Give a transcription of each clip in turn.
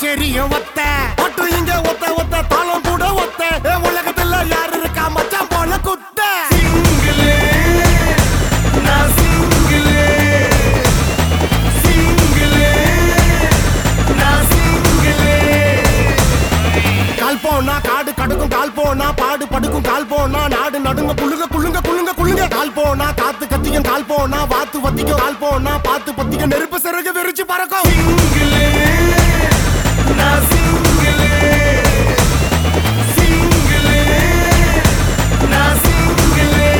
தெரியும் ஒத்த மட்டும் இங்க ஒத்த ஒத்த தாளம் கூட ஒத்த ஏ, உலகத்துல யாரு இருக்கா மச்சான் போல குத்த சிங்கிளே நான் சிங்கிளே சிங்கிளே நான் சிங்கிளே கால் போனா காடு கடுக்கும் கால் போனா பாடு படுக்கும் கால் போனா நாடு நடுங்க குளுங்க குளுங்க குளுங்க குளுங்க கால் போனா காத்து கத்திக்கும் கால் போனா வாத்து வத்திக்கும் கால் போனா பாத்து பத்திக்கும் நெருப்பு சிறகு விரிச்சு பறக்கும் சிங்கிளே நான் சிங்கிளே சிங்கிளே நான் சிங்கிளே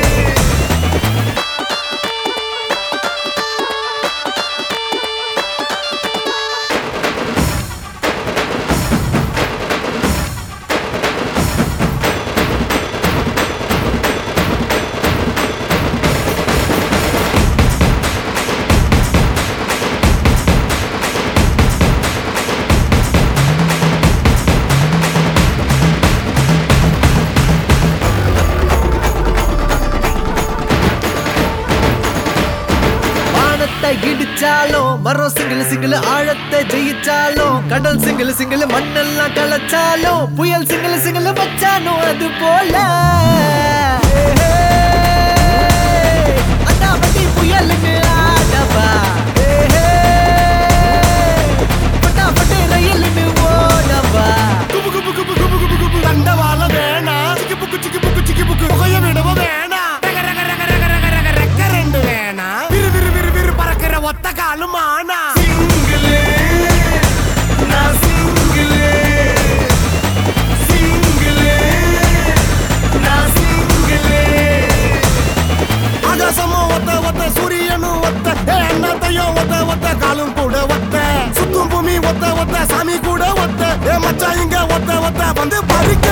வானத்தை இடிச்சாலும் மரம் சிங்கிள் சிங்கிள் ஆழத்தை ஜெயிச்சாலும் கடல் சிங்கிள் சிங்கிள் மண்ணெல்லாம் கலைச்சாலும் புயல் சிங்கிள் சிங்கிள் வச்சாலும் அது போல அண்ணாமட்டி புயலுக்கு ஆடவா பட்டாப்பட்டு ரயிலுன்னு ஓடவா குபு குபு குபு குபு குபு குபு தண்டவாள வேணா சிக்கி புக்கு சிக்கி புக்கு சிக்கி புக்கு புகைய விடவும் வேணா ரக ரக ரக ரக ரக ரக ரெக்க ரெண்டு வேணா விறு விறு விறு விறு பறக்கிற ஒத்த காலும் ஆனா சிங்கிளே நான் சிங்கிளே சிங்கிளே நான் சிங்கிளே ஆகாசமும் ஒத்த ஒத்த சூரியனும் ஒத்த ஏ அண்ணாத்தையும் ஒத்த ஒத்த காலும் கூட ஒத்த சுத்தும் பூமி ஒத்த ஒத்த சாமி கூட ஒத்த ஏ மச்சான் இங்க ஒத்த ஒத்த வந்து பறிக்க